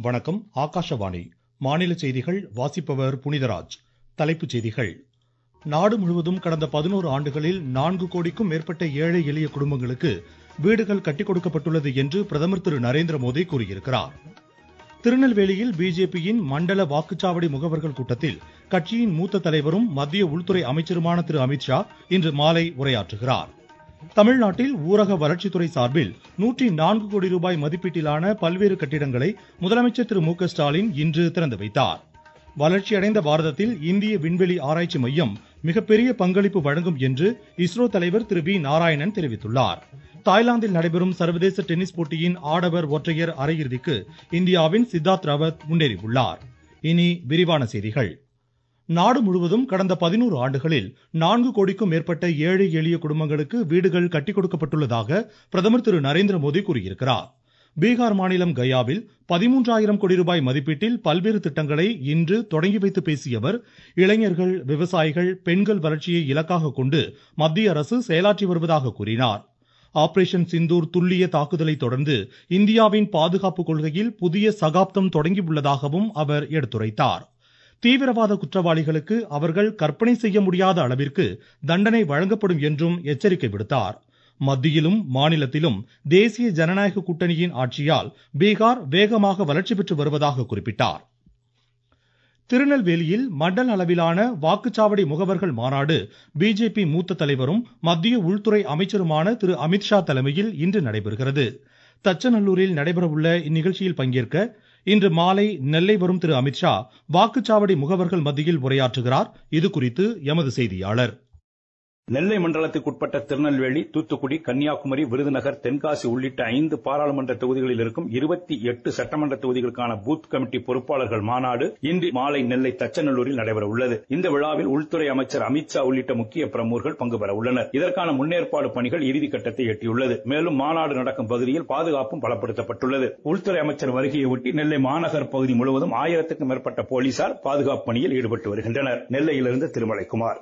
வணக்கம் ஆகாஷவாணி மாநில செய்திகள் வாசிப்பவர் புனிதராஜ் தலைப்புச் செய்திகள் நாடு முழுவதும் கடந்த பதினோரு ஆண்டுகளில் நான்கு கோடிக்கும் மேற்பட்ட ஏழை எளிய குடும்பங்களுக்கு வீடுகள் கட்டிக் கொடுக்கப்பட்டுள்ளது என்று பிரதமர் திரு நரேந்திர மோடி கூறியிருக்கிறார் திருநெல்வேலியில் பிஜேபியின் மண்டல வாக்குச்சாவடி முகவர்கள் கூட்டத்தில் கட்சியின் மூத்த தலைவரும் மத்திய உள்துறை அமைச்சருமான திரு அமித்ஷா இன்று மாலை உரையாற்றுகிறார் தமிழ்நாட்டில் ஊரக வளர்ச்சித்துறை சார்பில் நூற்றி நான்கு கோடி ரூபாய் மதிப்பீட்டிலான பல்வேறு கட்டிடங்களை முதலமைச்சர் திரு மு க ஸ்டாலின் இன்று திறந்து வைத்தார் வளர்ச்சியடைந்த பாரதத்தில் இந்திய விண்வெளி ஆராய்ச்சி மையம் மிகப்பெரிய பங்களிப்பு வழங்கும் என்று இஸ்ரோ தலைவர் திரு வி நாராயணன் தெரிவித்துள்ளார் தாய்லாந்தில் நடைபெறும் சர்வதேச டென்னிஸ் போட்டியின் ஆடவர் ஒற்றையர் அரையிறுதிக்கு இந்தியாவின் சித்தார்த் ரவத் முன்னேறியுள்ளார் இனி விரிவான செய்திகள் நாடு முழுவதும் கடந்த பதினோரு ஆண்டுகளில் நான்கு கோடிக்கும் மேற்பட்ட ஏழை எளிய குடும்பங்களுக்கு வீடுகள் கட்டிக் கொடுக்கப்பட்டுள்ளதாக பிரதமர் திரு நரேந்திர மோடி கூறியிருக்கிறார் பீகார் மாநிலம் கயாவில் பதிமூன்றாயிரம் கோடி ரூபாய் மதிப்பீட்டில் பல்வேறு திட்டங்களை இன்று தொடங்கி வைத்து பேசிய அவர் இளைஞர்கள் விவசாயிகள் பெண்கள் வளர்ச்சியை இலக்காக கொண்டு மத்திய அரசு செயலாற்றி வருவதாக கூறினார் ஆபரேஷன் சிந்தூர் துல்லிய தாக்குதலை தொடர்ந்து இந்தியாவின் பாதுகாப்பு கொள்கையில் புதிய சகாப்தம் தொடங்கியுள்ளதாகவும் அவர் எடுத்துரைத்தார் தீவிரவாத குற்றவாளிகளுக்கு அவர்கள் கற்பனை செய்ய முடியாத அளவிற்கு தண்டனை வழங்கப்படும் என்றும் எச்சரிக்கை விடுத்தார் மத்தியிலும் மாநிலத்திலும் தேசிய ஜனநாயக கூட்டணியின் ஆட்சியால் பீகார் வேகமாக வளர்ச்சி பெற்று வருவதாக குறிப்பிட்டார் திருநெல்வேலியில் மண்டல அளவிலான வாக்குச்சாவடி முகவர்கள் மாநாடு பிஜேபி மூத்த தலைவரும் மத்திய உள்துறை அமைச்சருமான திரு அமித்ஷா தலைமையில் இன்று நடைபெறுகிறது தச்சநல்லூரில் நடைபெறவுள்ள இந்நிகழ்ச்சியில் பங்கேற்க இன்று மாலை நெல்லை வரும் திரு அமித்ஷா வாக்குச்சாவடி முகவர்கள் மத்தியில் உரையாற்றுகிறார் இது குறித்து எமது செய்தியாளர் நெல்லை மண்டலத்துக்குட்பட்ட திருநெல்வேலி தூத்துக்குடி கன்னியாகுமரி விருதுநகர் தென்காசி உள்ளிட்ட ஐந்து பாராளுமன்ற தொகுதிகளில் இருக்கும் இருபத்தி எட்டு சட்டமன்ற தொகுதிகளுக்கான பூத் கமிட்டி பொறுப்பாளர்கள் மாநாடு இன்று மாலை நெல்லை தச்சநல்லூரில் நடைபெற உள்ளது இந்த விழாவில் உள்துறை அமைச்சர் அமித்ஷா உள்ளிட்ட முக்கிய பிரமுகர்கள் பங்கு பெற உள்ளனர் இதற்கான முன்னேற்பாடு பணிகள் இறுதிக்கட்டத்தை எட்டியுள்ளது மேலும் மாநாடு நடக்கும் பகுதியில் பாதுகாப்பும் பலப்படுத்தப்பட்டுள்ளது உள்துறை அமைச்சர் வருகையை ஒட்டி நெல்லை மாநகர் பகுதி முழுவதும் ஆயிரத்துக்கும் மேற்பட்ட போலீசார் பாதுகாப்பு பணியில் ஈடுபட்டு வருகின்றனர் நெல்லையிலிருந்து திருமலைக்குமார்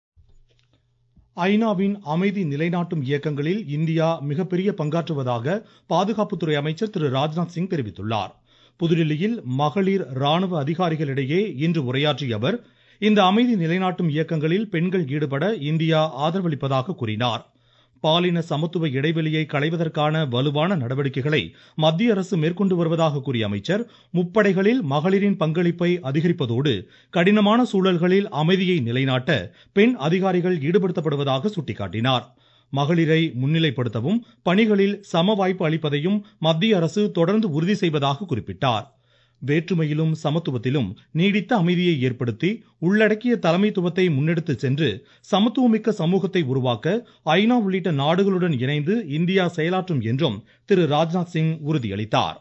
ஐநாவின் அமைதி நிலைநாட்டும் இயக்கங்களில் இந்தியா மிகப்பெரிய பங்காற்றுவதாக பாதுகாப்புத்துறை அமைச்சர் திரு ராஜ்நாத் சிங் தெரிவித்துள்ளார் புதுடில்லியில் மகளிர் ராணுவ அதிகாரிகளிடையே இன்று உரையாற்றிய அவர் இந்த அமைதி நிலைநாட்டும் இயக்கங்களில் பெண்கள் ஈடுபட இந்தியா ஆதரவளிப்பதாக கூறினார் பாலின சமத்துவ இடைவெளியை களைவதற்கான வலுவான நடவடிக்கைகளை மத்திய அரசு மேற்கொண்டு வருவதாக கூறிய அமைச்சர் முப்படைகளில் மகளிரின் பங்களிப்பை அதிகரிப்பதோடு கடினமான சூழல்களில் அமைதியை நிலைநாட்ட பெண் அதிகாரிகள் ஈடுபடுத்தப்படுவதாக சுட்டிக்காட்டினார் மகளிரை முன்னிலைப்படுத்தவும் பணிகளில் சம வாய்ப்பு அளிப்பதையும் மத்திய அரசு தொடர்ந்து உறுதி செய்வதாக குறிப்பிட்டார் வேற்றுமையிலும் சமத்துவத்திலும் நீடித்த அமைதியை ஏற்படுத்தி உள்ளடக்கிய தலைமைத்துவத்தை முன்னெடுத்து சென்று சமத்துவமிக்க சமூகத்தை உருவாக்க ஐநா உள்ளிட்ட நாடுகளுடன் இணைந்து இந்தியா செயலாற்றும் என்றும் திரு ராஜ்நாத் சிங் உறுதியளித்தார்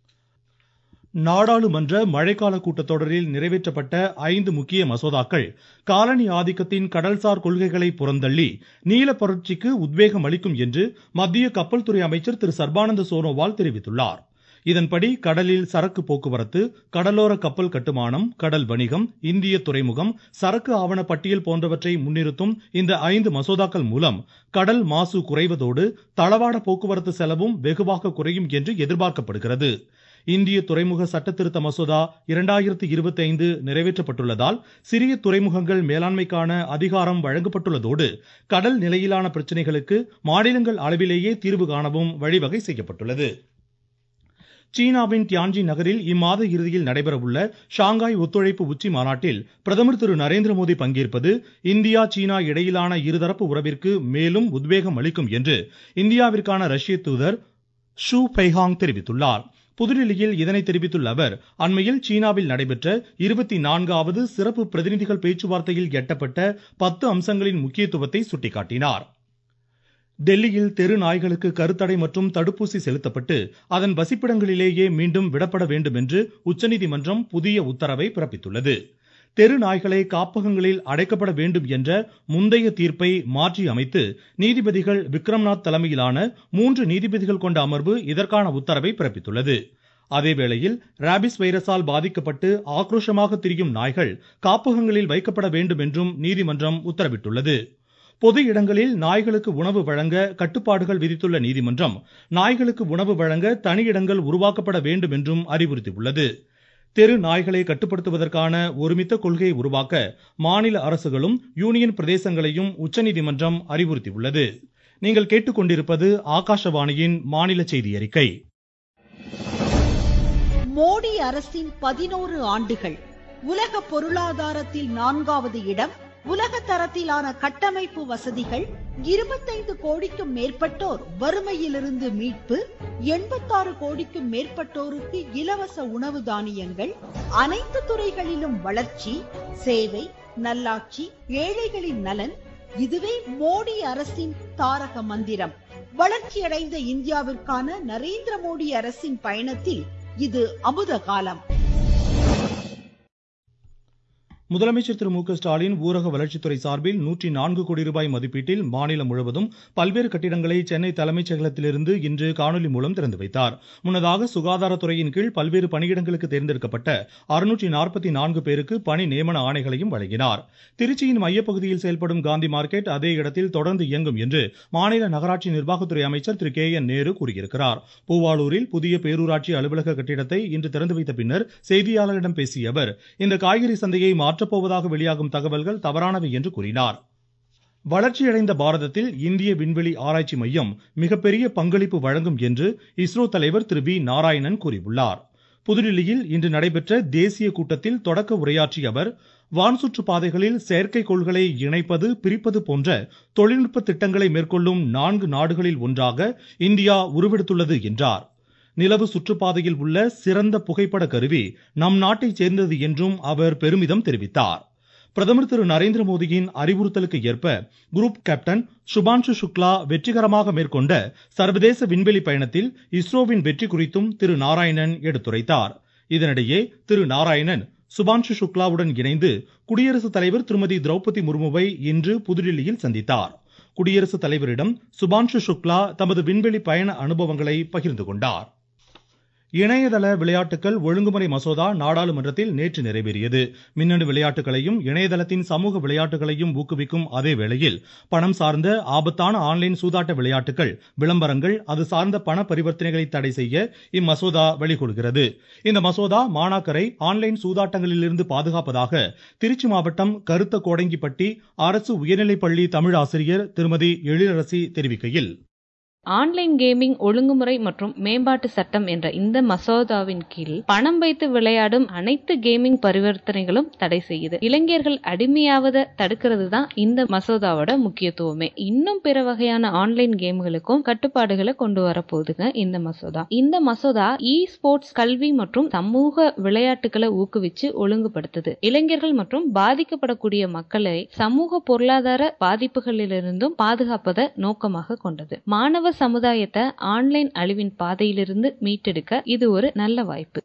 நாடாளுமன்ற மழைக்கால கூட்டத்தொடரில் நிறைவேற்றப்பட்ட ஐந்து முக்கிய மசோதாக்கள் காலனி ஆதிக்கத்தின் கடல்சார் கொள்கைகளை புறந்தள்ளி நீல புரட்சிக்கு உத்வேகம் அளிக்கும் என்று மத்திய கப்பல் துறை அமைச்சர் திரு சர்பானந்த சோனோவால் தெரிவித்துள்ளார் இதன்படி கடலில் சரக்கு போக்குவரத்து கடலோர கப்பல் கட்டுமானம் கடல் வணிகம் இந்திய துறைமுகம் சரக்கு ஆவண பட்டியல் போன்றவற்றை முன்னிறுத்தும் இந்த ஐந்து மசோதாக்கள் மூலம் கடல் மாசு குறைவதோடு தளவாட போக்குவரத்து செலவும் வெகுவாக குறையும் என்று எதிர்பார்க்கப்படுகிறது இந்திய துறைமுக சட்ட திருத்த மசோதா இரண்டாயிரத்தி இருபத்தி ஐந்து நிறைவேற்றப்பட்டுள்ளதால் சிறிய துறைமுகங்கள் மேலாண்மைக்கான அதிகாரம் வழங்கப்பட்டுள்ளதோடு கடல் நிலையிலான பிரச்சனைகளுக்கு மாநிலங்கள் அளவிலேயே தீர்வு காணவும் வழிவகை செய்யப்பட்டுள்ளது சீனாவின் டியான்ஜி நகரில் இம்மாத இறுதியில் நடைபெறவுள்ள ஷாங்காய் ஒத்துழைப்பு உச்சி மாநாட்டில் பிரதமர் திரு நரேந்திர மோடி பங்கேற்பது இந்தியா சீனா இடையிலான இருதரப்பு உறவிற்கு மேலும் உத்வேகம் அளிக்கும் என்று இந்தியாவிற்கான ரஷ்ய தூதர் ஷூ பெய்ஹாங் தெரிவித்துள்ளார் புதுடில்லியில் இதனை தெரிவித்துள்ள அவர் அண்மையில் சீனாவில் நடைபெற்ற இருபத்தி நான்காவது சிறப்பு பிரதிநிதிகள் பேச்சுவார்த்தையில் எட்டப்பட்ட பத்து அம்சங்களின் முக்கியத்துவத்தை சுட்டிக்காட்டினார் டெல்லியில் தெரு நாய்களுக்கு கருத்தடை மற்றும் தடுப்பூசி செலுத்தப்பட்டு அதன் வசிப்பிடங்களிலேயே மீண்டும் விடப்பட வேண்டும் என்று உச்சநீதிமன்றம் புதிய உத்தரவை பிறப்பித்துள்ளது தெரு நாய்களை காப்பகங்களில் அடைக்கப்பட வேண்டும் என்ற முந்தைய தீர்ப்பை மாற்றி அமைத்து நீதிபதிகள் விக்ரம்நாத் தலைமையிலான மூன்று நீதிபதிகள் கொண்ட அமர்வு இதற்கான உத்தரவை பிறப்பித்துள்ளது அதேவேளையில் ராபிஸ் வைரஸால் பாதிக்கப்பட்டு ஆக்ரோஷமாக திரியும் நாய்கள் காப்பகங்களில் வைக்கப்பட வேண்டும் என்றும் நீதிமன்றம் உத்தரவிட்டுள்ளது பொது இடங்களில் நாய்களுக்கு உணவு வழங்க கட்டுப்பாடுகள் விதித்துள்ள நீதிமன்றம் நாய்களுக்கு உணவு வழங்க தனி இடங்கள் உருவாக்கப்பட வேண்டும் என்றும் அறிவுறுத்தியுள்ளது தெரு நாய்களை கட்டுப்படுத்துவதற்கான ஒருமித்த கொள்கையை உருவாக்க மாநில அரசுகளும் யூனியன் பிரதேசங்களையும் உச்சநீதிமன்றம் அறிவுறுத்தியுள்ளது நீங்கள் கேட்டுக்கொண்டிருப்பது ஆகாஷவாணியின் மாநில செய்தி அறிக்கை மோடி அரசின் பதினோரு ஆண்டுகள் உலக பொருளாதாரத்தில் நான்காவது இடம் உலக தரத்திலான கட்டமைப்பு வசதிகள் இருபத்தைந்து கோடிக்கும் மேற்பட்டோர் வறுமையிலிருந்து மீட்பு எண்பத்தாறு கோடிக்கும் மேற்பட்டோருக்கு இலவச உணவு தானியங்கள் அனைத்து துறைகளிலும் வளர்ச்சி சேவை நல்லாட்சி ஏழைகளின் நலன் இதுவே மோடி அரசின் தாரக மந்திரம் வளர்ச்சியடைந்த இந்தியாவிற்கான நரேந்திர மோடி அரசின் பயணத்தில் இது அமுத காலம் முதலமைச்சர் திரு மு க ஸ்டாலின் ஊரக வளர்ச்சித்துறை சார்பில் நூற்றி நான்கு கோடி ரூபாய் மதிப்பீட்டில் மாநிலம் முழுவதும் பல்வேறு கட்டிடங்களை சென்னை தலைமைச் செயலகத்திலிருந்து இன்று காணொலி மூலம் திறந்து வைத்தார் முன்னதாக சுகாதாரத்துறையின் கீழ் பல்வேறு பணியிடங்களுக்கு தேர்ந்தெடுக்கப்பட்ட அறுநூற்றி நாற்பத்தி நான்கு பேருக்கு பணி நியமன ஆணைகளையும் வழங்கினார் திருச்சியின் மையப்பகுதியில் செயல்படும் காந்தி மார்க்கெட் அதே இடத்தில் தொடர்ந்து இயங்கும் என்று மாநில நகராட்சி நிர்வாகத்துறை அமைச்சர் திரு கே என் நேரு கூறியிருக்கிறார் பூவாளூரில் புதிய பேரூராட்சி அலுவலக கட்டிடத்தை இன்று திறந்து வைத்த பின்னர் செய்தியாளர்களிடம் பேசிய அவர் இந்த காய்கறி சந்தையை மாற்றப்போவதாக வெளியாகும் தகவல்கள் தவறானவை என்று கூறினார் வளர்ச்சியடைந்த பாரதத்தில் இந்திய விண்வெளி ஆராய்ச்சி மையம் மிகப்பெரிய பங்களிப்பு வழங்கும் என்று இஸ்ரோ தலைவர் திரு வி நாராயணன் கூறியுள்ளார் புதுடில்லியில் இன்று நடைபெற்ற தேசிய கூட்டத்தில் தொடக்க உரையாற்றிய அவர் வான் சுற்றுப்பாதைகளில் செயற்கைக்கோள்களை இணைப்பது பிரிப்பது போன்ற தொழில்நுட்ப திட்டங்களை மேற்கொள்ளும் நான்கு நாடுகளில் ஒன்றாக இந்தியா உருவெடுத்துள்ளது என்றார் நிலவு சுற்றுப்பாதையில் உள்ள சிறந்த புகைப்பட கருவி நம் நாட்டைச் சேர்ந்தது என்றும் அவர் பெருமிதம் தெரிவித்தார் பிரதமர் திரு நரேந்திர மோடியின் அறிவுறுத்தலுக்கு ஏற்ப குரூப் கேப்டன் சுபான்ஷு சுக்லா வெற்றிகரமாக மேற்கொண்ட சர்வதேச விண்வெளி பயணத்தில் இஸ்ரோவின் வெற்றி குறித்தும் திரு நாராயணன் எடுத்துரைத்தார் இதனிடையே திரு நாராயணன் சுபான்ஷு சுக்லாவுடன் இணைந்து குடியரசுத் தலைவர் திருமதி திரௌபதி முர்முவை இன்று புதுடில்லியில் சந்தித்தார் குடியரசுத் தலைவரிடம் சுபான்ஷு சுக்லா தமது விண்வெளி பயண அனுபவங்களை பகிர்ந்து கொண்டார் இணையதள விளையாட்டுகள் ஒழுங்குமுறை மசோதா நாடாளுமன்றத்தில் நேற்று நிறைவேறியது மின்னணு விளையாட்டுகளையும் இணையதளத்தின் சமூக விளையாட்டுகளையும் ஊக்குவிக்கும் அதே வேளையில் பணம் சார்ந்த ஆபத்தான ஆன்லைன் சூதாட்ட விளையாட்டுகள் விளம்பரங்கள் அது சார்ந்த பண பரிவர்த்தனைகளை தடை செய்ய இம்மசோதா வழிகொள்கிறது இந்த மசோதா மாணாக்கரை ஆன்லைன் சூதாட்டங்களிலிருந்து பாதுகாப்பதாக திருச்சி மாவட்டம் கருத்த கோடங்கிப்பட்டி அரசு உயர்நிலைப்பள்ளி தமிழ் ஆசிரியர் திருமதி எழிலரசி தெரிவிக்கையில் ஆன்லைன் கேமிங் ஒழுங்குமுறை மற்றும் மேம்பாட்டு சட்டம் என்ற இந்த மசோதாவின் கீழ் பணம் வைத்து விளையாடும் அனைத்து கேமிங் பரிவர்த்தனைகளும் தடை செய்யுது இளைஞர்கள் அடிமையாவத தடுக்கிறது தான் இந்த மசோதாவோட முக்கியத்துவமே இன்னும் பிற வகையான ஆன்லைன் கேம்களுக்கும் கட்டுப்பாடுகளை கொண்டு வரப்போகுதுங்க இந்த மசோதா இந்த மசோதா இ ஸ்போர்ட்ஸ் கல்வி மற்றும் சமூக விளையாட்டுகளை ஊக்குவிச்சு ஒழுங்குபடுத்துது இளைஞர்கள் மற்றும் பாதிக்கப்படக்கூடிய மக்களை சமூக பொருளாதார பாதிப்புகளிலிருந்தும் பாதுகாப்பதை நோக்கமாக கொண்டது மாணவ சமுதாயத்தை ஆன்லைன் அழிவின் பாதையிலிருந்து மீட்டெடுக்க இது ஒரு நல்ல வாய்ப்பு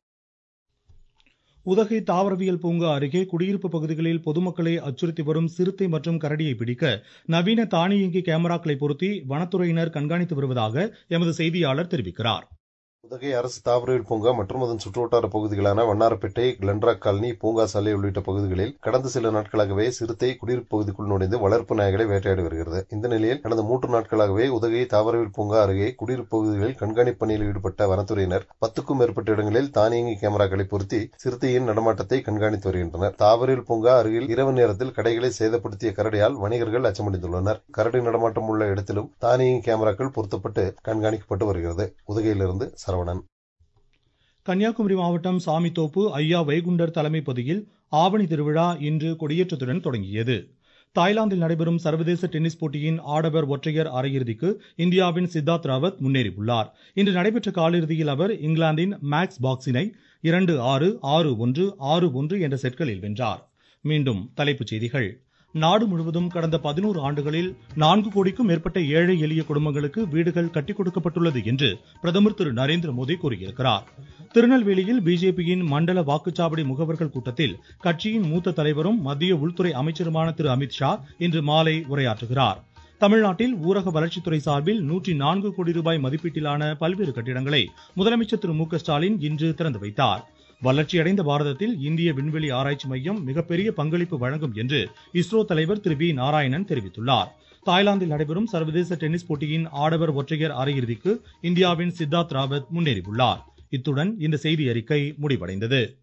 உதகை தாவரவியல் பூங்கா அருகே குடியிருப்பு பகுதிகளில் பொதுமக்களை அச்சுறுத்தி வரும் சிறுத்தை மற்றும் கரடியை பிடிக்க நவீன தானியங்கி கேமராக்களை பொருத்தி வனத்துறையினர் கண்காணித்து வருவதாக எமது செய்தியாளர் தெரிவிக்கிறார் உதகை அரசு தாவரவியல் பூங்கா மற்றும் அதன் சுற்றுவட்டார பகுதிகளான வண்ணாரப்பேட்டை கிளன்ரா காலனி பூங்கா சாலை உள்ளிட்ட பகுதிகளில் கடந்த சில நாட்களாகவே சிறுத்தை குடியிருப்பு பகுதிக்குள் நுழைந்து வளர்ப்பு நாய்களை வேட்டையாடி வருகிறது இந்த நிலையில் கடந்த மூன்று நாட்களாகவே உதகை தாவரவியல் பூங்கா அருகே குடியிருப்பு பகுதிகளில் கண்காணிப்பு பணியில் ஈடுபட்ட வனத்துறையினர் பத்துக்கும் மேற்பட்ட இடங்களில் தானியங்கி கேமராக்களை பொருத்தி சிறுத்தையின் நடமாட்டத்தை கண்காணித்து வருகின்றனர் தாவரவியல் பூங்கா அருகில் இரவு நேரத்தில் கடைகளை சேதப்படுத்திய கரடியால் வணிகர்கள் அச்சமடைந்துள்ளனர் கரடி நடமாட்டம் உள்ள இடத்திலும் தானியங்கி கேமராக்கள் பொருத்தப்பட்டு கண்காணிக்கப்பட்டு வருகிறது உதகையிலிருந்து சரவணன் கன்னியாகுமரி மாவட்டம் சாமித்தோப்பு ஐயா வைகுண்டர் தலைமைப்பதியில் ஆவணி திருவிழா இன்று கொடியேற்றத்துடன் தொடங்கியது தாய்லாந்தில் நடைபெறும் சர்வதேச டென்னிஸ் போட்டியின் ஆடவர் ஒற்றையர் அரையிறுதிக்கு இந்தியாவின் சித்தார்த் ராவத் முன்னேறியுள்ளார் இன்று நடைபெற்ற காலிறுதியில் அவர் இங்கிலாந்தின் மேக்ஸ் பாக்ஸினை இரண்டு ஆறு ஆறு ஒன்று ஆறு ஒன்று என்ற செட்களில் வென்றார் மீண்டும் தலைப்புச் செய்திகள் நாடு முழுவதும் கடந்த பதினோரு ஆண்டுகளில் நான்கு கோடிக்கும் மேற்பட்ட ஏழை எளிய குடும்பங்களுக்கு வீடுகள் கட்டிக் கொடுக்கப்பட்டுள்ளது என்று பிரதமர் திரு நரேந்திர மோடி கூறியிருக்கிறார் திருநெல்வேலியில் பிஜேபியின் மண்டல வாக்குச்சாவடி முகவர்கள் கூட்டத்தில் கட்சியின் மூத்த தலைவரும் மத்திய உள்துறை அமைச்சருமான திரு அமித்ஷா இன்று மாலை உரையாற்றுகிறார் தமிழ்நாட்டில் ஊரக வளர்ச்சித்துறை சார்பில் நூற்றி நான்கு கோடி ரூபாய் மதிப்பீட்டிலான பல்வேறு கட்டிடங்களை முதலமைச்சர் திரு மு க ஸ்டாலின் இன்று திறந்து வைத்தார் வளர்ச்சியடைந்த பாரதத்தில் இந்திய விண்வெளி ஆராய்ச்சி மையம் மிகப்பெரிய பங்களிப்பு வழங்கும் என்று இஸ்ரோ தலைவர் திரு வி நாராயணன் தெரிவித்துள்ளார் தாய்லாந்தில் நடைபெறும் சர்வதேச டென்னிஸ் போட்டியின் ஆடவர் ஒற்றையர் அரையிறுதிக்கு இந்தியாவின் சித்தார்த் ராவத் முன்னேறியுள்ளார் இத்துடன் இந்த செய்தி அறிக்கை முடிவடைந்தது